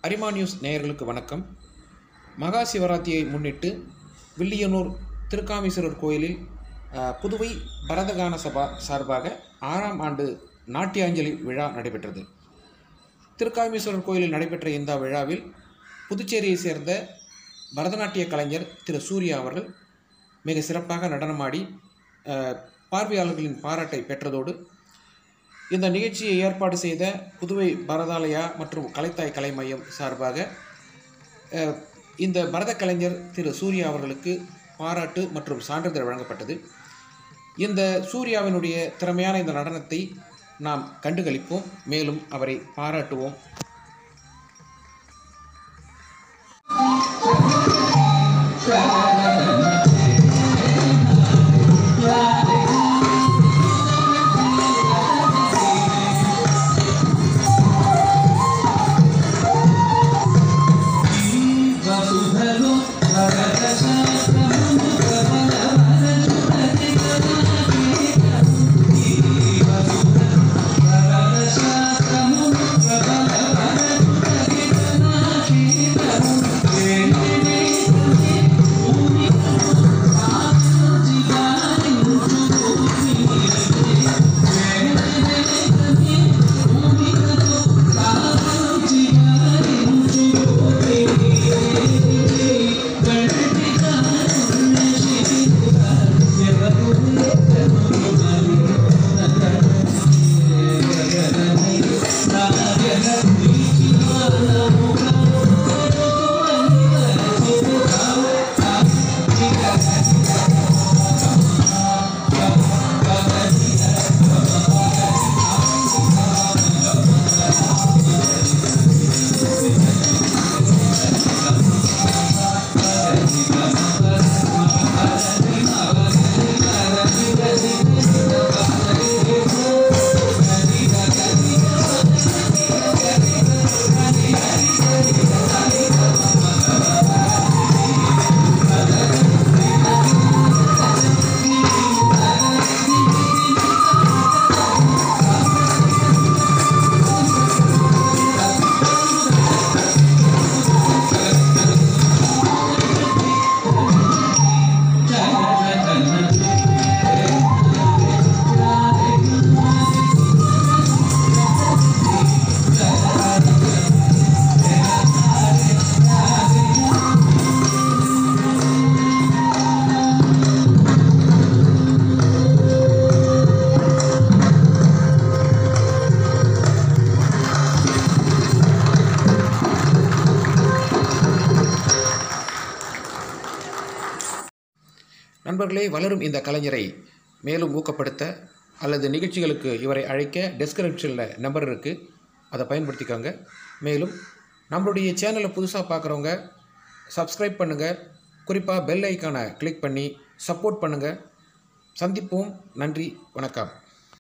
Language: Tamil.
அரிமா நியூஸ் நேயர்களுக்கு வணக்கம் மகா சிவராத்திரியை முன்னிட்டு வில்லியனூர் திருக்காமீஸ்வரர் கோயிலில் அஹ், புதுவை பரதகான சபா சார்பாக ஆறாம் ஆண்டு நாட்டியாஞ்சலி விழா நடைபெற்றது திருக்காமீஸ்வரர் கோயிலில் நடைபெற்ற இந்த விழாவில் புதுச்சேரியை சேர்ந்த பரதநாட்டிய கலைஞர் திரு சூர்யா அவர்கள் மிக சிறப்பாக நடனமாடி அஹ், பார்வையாளர்களின் பாராட்டை பெற்றதோடு இந்த நிகழ்ச்சியை ஏற்பாடு செய்த புதுவை பரதாலயா மற்றும் கலைத்தாய் கலை மையம் சார்பாக அஹ், இந்த பரத கலைஞர் திரு சூர்யா அவர்களுக்கு பாராட்டு மற்றும் சான்றிதழ் வழங்கப்பட்டது இந்த சூர்யாவினுடைய திறமையான இந்த நடனத்தை நாம் கண்டுகளிப்போம் மேலும் அவரை பாராட்டுவோம் நண்பர்களே வளரும் இந்த கலைஞரை மேலும் ஊக்கப்படுத்த அல்லது நிகழ்ச்சிகளுக்கு இவரை அழைக்க டெஸ்கிரிப்ஷனில் நம்பர் இருக்குது அதை பயன்படுத்திக்கோங்க மேலும் நம்மளுடைய சேனலை புதுசாக பார்க்குறவங்க சப்ஸ்கிரைப் பண்ணுங்கள் குறிப்பாக பெல் ஐக்கானை கிளிக் பண்ணி சப்போர்ட் பண்ணுங்கள் சந்திப்போம் நன்றி வணக்கம்